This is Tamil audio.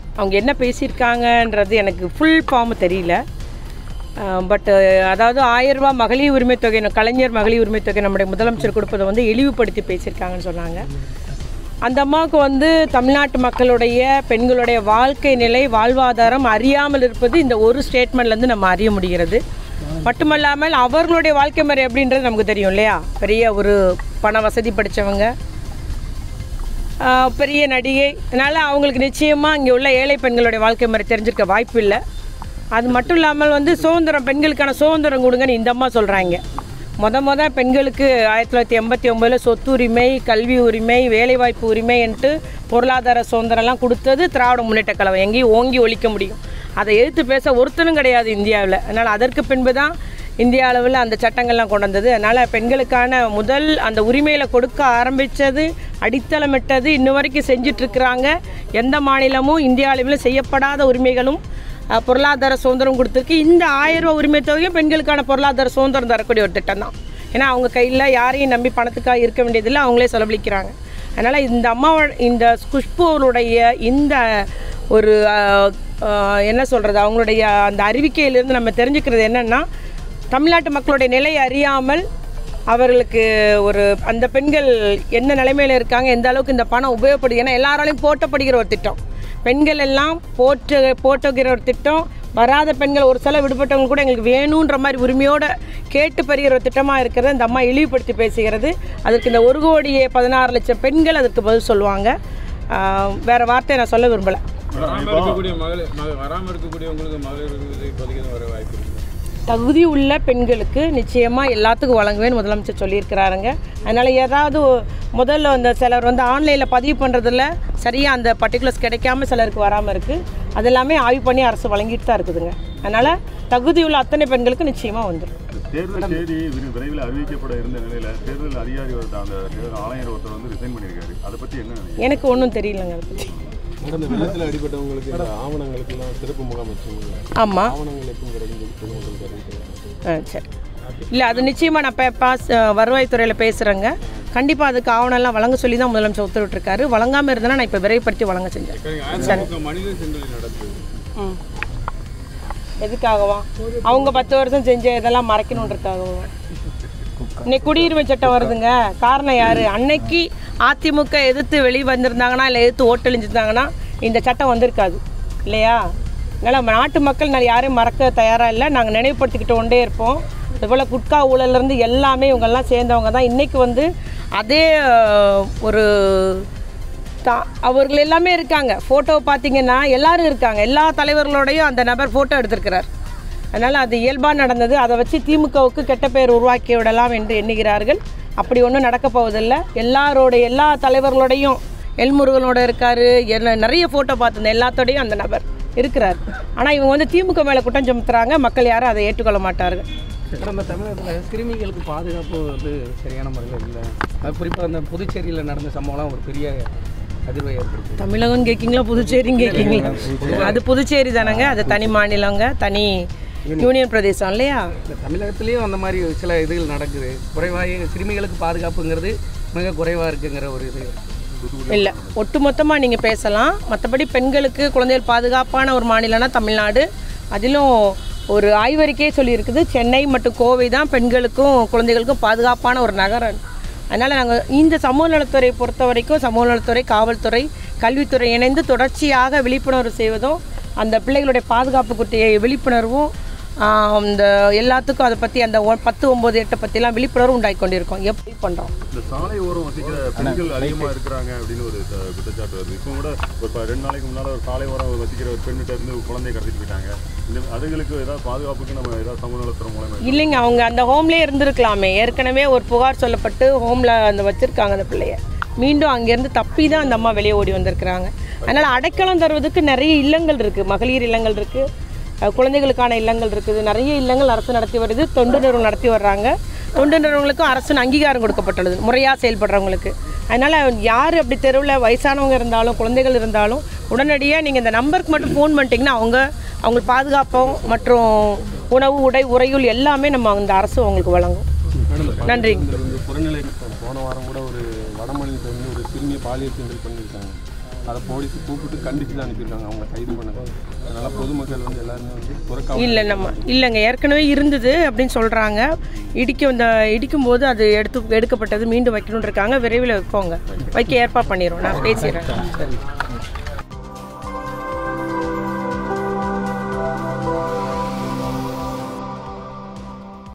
அவங்க என்ன பேசியிருக்காங்கன்றது எனக்கு ஃபுல் ஃபார்ம் தெரியல பட்டு அதாவது ஆயிரம் ரூபாய் மகளிர் உரிமை தொகை கலைஞர் மகளிர் உரிமை தொகை நம்முடைய முதலமைச்சர் கொடுப்பதை வந்து இழிவுபடுத்தி பேசியிருக்காங்கன்னு சொன்னாங்க அந்த அம்மாவுக்கு வந்து தமிழ்நாட்டு மக்களுடைய பெண்களுடைய வாழ்க்கை நிலை வாழ்வாதாரம் அறியாமல் இருப்பது இந்த ஒரு ஸ்டேட்மெண்ட்லேருந்து நம்ம அறிய முடிகிறது மட்டுமல்லாமல் அவர்களுடைய வாழ்க்கை முறை எப்படின்றது நமக்கு தெரியும் இல்லையா பெரிய ஒரு பண வசதி படித்தவங்க ஆஹ் பெரிய நடிகை அதனால் அவங்களுக்கு நிச்சயமாக இங்கே உள்ள ஏழை பெண்களுடைய வாழ்க்கை முறை தெரிஞ்சிருக்க வாய்ப்பு இல்லை அது மட்டும் இல்லாமல் வந்து சுதந்திரம் பெண்களுக்கான சுதந்திரம் கொடுங்கன்னு இந்த அம்மா சொல்கிறாங்க முத முத பெண்களுக்கு ஆயிரத்தி தொள்ளாயிரத்தி எண்பத்தி ஒம்போதில் சொத்து உரிமை கல்வி உரிமை வேலைவாய்ப்பு உரிமைன்ட்டு பொருளாதார சுதந்திரம்லாம் கொடுத்தது திராவிட முன்னேற்ற கழகம் எங்கேயும் ஓங்கி ஒழிக்க முடியும் அதை எதிர்த்து பேச ஒருத்தனும் கிடையாது இந்தியாவில் அதனால் அதற்கு பின்பு தான் இந்திய அளவில் அந்த சட்டங்கள்லாம் கொண்டு வந்தது அதனால் பெண்களுக்கான முதல் அந்த உரிமையில் கொடுக்க ஆரம்பித்தது அடித்தளமிட்டது இன்ன வரைக்கும் செஞ்சிட்ருக்குறாங்க எந்த மாநிலமும் இந்திய அளவில் செய்யப்படாத உரிமைகளும் அஹ், பொருளாதார சுதந்திரம் கொடுத்துருக்கு இந்த ஆயிரம் ரூபாய் உரிமை தொகையும் பெண்களுக்கான பொருளாதார சுதந்திரம் தரக்கூடிய ஒரு திட்டம் தான் ஏன்னா அவங்க கையில் யாரையும் நம்பி பணத்துக்காக இருக்க வேண்டியதில்லை அவங்களே செலவழிக்கிறாங்க அதனால் இந்த அம்மாவோட இந்த குஷ்பு அவருடைய இந்த ஒரு அஹ், அஹ், என்ன சொல்கிறது அவங்களுடைய அந்த அறிவிக்கையிலிருந்து நம்ம தெரிஞ்சுக்கிறது என்னென்னா தமிழ்நாட்டு மக்களுடைய நிலை அறியாமல் அவர்களுக்கு ஒரு அந்த பெண்கள் என்ன நிலைமையில் இருக்காங்க எந்த அளவுக்கு இந்த பணம் உபயோகப்படுது ஏன்னா எல்லாராலையும் போட்டப்படுகிற ஒரு திட்டம் பெண்கள் எல்லாம் போட்டு போட்டுகிற ஒரு திட்டம் வராத பெண்கள் ஒரு சில விடுபட்டவங்க கூட எங்களுக்கு வேணுன்ற மாதிரி உரிமையோட கேட்டு பெறுகிற ஒரு திட்டமாக இருக்கிறது இந்த அம்மா இழிவுபடுத்தி பேசுகிறது அதற்கு இந்த ஒரு கோடியே பதினாறு லட்சம் பெண்கள் அதற்கு பதில் சொல்லுவாங்க ஆஹ் வேற வார்த்தையை நான் சொல்ல விரும்பலை வராம இருக்கக்கூடிய மகளிர் மக- வராம இருக்கக்கூடியவங்களுக்கு மகளிர் உதவி பதவி வர வாய்ப்பு இருக்கு தகுதி உள்ள பெண்களுக்கு நிச்சயமாக எல்லாத்துக்கும் வழங்குவேன்னு முதலமைச்சர் சொல்லியிருக்கிறாருங்க அதனால் ஏதாவது ஒ- முதல்ல அந்த சிலர் வந்து ஆன்லைனில் பதிவு பண்ணுறதுல சரியாக அந்த பர்டிகுலர்ஸ் கிடைக்காம சிலருக்கு வராமல் இருக்குது அது எல்லாமே ஆய்வு பண்ணி அரசு வழங்கிட்டு தான் இருக்குதுங்க அதனால் தகுதி உள்ள அத்தனை பெண்களுக்கு நிச்சயமாக வந்துடும் தேர்தல் தேதி விரை- விரைவில் அறிவிக்கப்பட இருந்த நிலையில தேர்தல் அதிகாரி ஒருத்தர் அந்த தேர்தல் ஆணையர் ஒருத்தர் வந்து ரிசைன் பண்ணியிருக்காரு அதை பற்றி என்ன நினைக்கிறீங்க எனக்கு ஒன்றும் தெரியலங்க அதை பற்றி கடந்த வெள்ளத்தில் அடிபட்டவங்களுக்கு இந்த ஆவணங்களுக்கெல்லாம் சிறப்பு முகாம் வச்சவங்க ஆமாம் ஆவணங்கள் எப்பவும் கிடைக்கும் சொல்லி பொதுமக்களுக்கு அறிவிக்கிறாங்க ஆ சரி இல்லை அது நிச்சயமாக நான் இப்போ பாஸ் வருவாய்த்துறையில் பேசுகிறேங்க கண்டிப்பாக அதுக்கு ஆவணம்லாம் வழங்க சொல்லி தான் முதலமைச்சர் உத்தரவிட்டிருக்காரு வழங்காமல் இருந்தேன்னா நான் இப்போ விரைவுபடுத்தி வழங்க செஞ்சேன் அதிமுக மனித சென்றல் நடக்குது ம் எதுக்காகவா அவங்க பத்து வருஷம் செஞ்ச இதெல்லாம் மறைக்கணுன்றதுக்காகவா இன்னைக்கு குடியுரிமை சட்டம் வருதுங்க காரணம் யார் அன்னைக்கு அதிமுக எதிர்த்து வெளியே வந்திருந்தாங்கன்னா இல்லை எதிர்த்து ஓட்டழிஞ்சிருந்தாங்கன்னா இந்த சட்டம் வந்திருக்காது இல்லையா அதனால் நாட்டு மக்கள் நான் யாரையும் மறக்க தயாராக இல்லை நாங்கள் நினைவுபடுத்திக்கிட்டு கொண்டே இருப்போம் இதுபோல் குட்கா ஊழல்லேருந்து எல்லாமே இவங்கெல்லாம் சேர்ந்தவங்க தான் இன்றைக்கி வந்து அதே அஹ், ஒரு தா அவர்கள் எல்லாமே இருக்காங்க ஃபோட்டோ பார்த்தீங்கன்னா எல்லாரும் இருக்காங்க எல்லா தலைவர்களோடையும் அந்த நபர் ஃபோட்டோ எடுத்திருக்கிறார் அதனால் அது இயல்பாக நடந்தது அதை வச்சு திமுகவுக்கு கெட்ட பெயர் உருவாக்கி விடலாம் என்று எண்ணுகிறார்கள் அப்படி ஒன்றும் நடக்க போவதில்லை எல்லாரோட எல்லா தலைவர்களோடையும் எல்முருகனோட இருக்காரு எல்லா நிறைய ஃபோட்டோ பார்த்துருந்தேன் எல்லாத்தோடையும் அந்த நபர் இருக்கிறார் ஆனால் இவங்க வந்து திமுக மேலே குற்றம் சுமத்துறாங்க மக்கள் யாரும் அதை ஏற்றுக்கொள்ள மாட்டார்கள் நம்ம தமிழகத்தில் சிறுமிகளுக்கு பாதுகாப்பு வந்து சரியான முறையில் இல்லை அது குறிப்பாக அந்த புதுச்சேரியில் நடந்த சம்பவம்லாம் ஒரு பெரிய அதிர்வை ஏற்படுத்தி தமிழகம் கேட்கிங்களா புதுச்சேரியும் கேட்கிங்களா அது புதுச்சேரி தானேங்க அது தனி மாநிலங்க தனி யூனியன் பிரதேசம் இல்லையா இந்த தமிழகத்துலேயும் அந்த மாதிரி சில இதுகள் நடக்குது குறைவாக சிறுமிகளுக்கு பாதுகாப்புங்கிறது மிக குறைவாக இருக்குங்கிற ஒரு இது இல்லை ஒட்டுமொத்தமாக நீங்கள் பேசலாம் மற்றபடி பெண்களுக்கு குழந்தைகள் பாதுகாப்பான ஒரு மாநிலம்னா தமிழ்நாடு அதிலும் ஒரு ஆய்வறிக்கையே சொல்லியிருக்குது சென்னை மற்றும் கோவை தான் பெண்களுக்கும் குழந்தைகளுக்கும் பாதுகாப்பான ஒரு நகரம் அதனால் நாங்கள் இந்த சமூக நலத்துறை பொறுத்த வரைக்கும் சமூக நலத்துறை காவல்துறை கல்வித்துறை இணைந்து தொடர்ச்சியாக விழிப்புணர்வு செய்வதும் அந்த பிள்ளைகளுடைய பாதுகாப்பு குறித்த விழிப்புணர்வும் ஆஹ், இந்த எல்லாத்துக்கும் அதை பற்றி அந்த ஒ- பத்து ஒம்பது எட்டை பற்றிலாம் விழிப்புணர்வு உண்டாகி கொண்டிருக்கோம் எப்படி பண்ணுறோம் இந்த சாலை ஓரம் வசிக்கிற பெண்கள் அதிகமாக இருக்கிறாங்க அப்படின்னு ஒரு த- குற்றச்சாட்டு வருது இப்போ கூட ஒரு ப- ரெண்டு நாளைக்கு முன்னால் ஒரு சாலை ஓரம் வசிக்கிற ஒரு பெண்ணிட்ட இருந்து ஒரு குழந்தைய கடத்திட்டு போயிட்டாங்க இந்த அதுங்களுக்கு ஏதாவது பாதுகாப்புக்கு நம்ம ஏதாவது சமூக நலத்துறை மூலமா இல்லைங்க அவங்க அந்த ஹோம்லேயே இருந்திருக்கலாமே ஏற்கனவே ஒரு புகார் சொல்லப்பட்டு ஹோமில் அந்த வச்சுருக்காங்க அந்த பிள்ளைய மீண்டும் அங்கேருந்து தப்பி தான் அந்த அம்மா வெளியே ஓடி வந்திருக்கிறாங்க அதனால் அடைக்கலம் தருவதுக்கு நிறைய இல்லங்கள் இருக்குது மகளிர் இல்லங்கள் இருக்குது குழந்தைகளுக்கான இல்லங்கள் இருக்குது நிறைய இல்லங்கள் அரசு நடத்தி வருது தொண்டு நிறுவனம் நடத்தி வர்றாங்க தொண்டு நிறுவனங்களுக்கும் அரசின் அங்கீகாரம் கொடுக்கப்பட்டுள்ளது முறையாக செயல்படுறவங்களுக்கு அதனால் யார் அப்படி தெருவில் வயசானவங்க இருந்தாலும் குழந்தைகள் இருந்தாலும் உடனடியாக நீங்கள் இந்த நம்பருக்கு மட்டும் ஃபோன் பண்ணிட்டீங்கன்னா அவங்க அவங்க பாதுகாப்பும் மற்றும் உணவு உடை உறையுள் எல்லாமே நம்ம அந்த அரசு அவங்களுக்கு வழங்கும் நன்றி இந்த புறநிலை போன வாரம் கூட ஒரு வடமாநிலத்தில் வந்து ஒரு சிறுமியை பாலியல் கிண்டல் பண்ணியிருக்காங்க அதை போலீஸ் கூப்பிட்டு கண்டிச்சு தான் அனுப்பியிருக்காங்க அவங்க கைது பண்ணது அதனால் பொதுமக்கள் வந்து எல்லாருமே வந்து துறக்க இல்லை நம்ம இல்லைங்க ஏற்கனவே இருந்தது அப்படின்னு சொல்கிறாங்க இடிக்க இந்த இடிக்கும்போது அது எடுத்து எடுக்கப்பட்டது மீண்டும் வைக்கணும்னு இருக்காங்க விரைவில் வைப்போங்க வைக்க ஏற்பாடு பண்ணிடுவோம் நான் பேசிடுறேன் சரி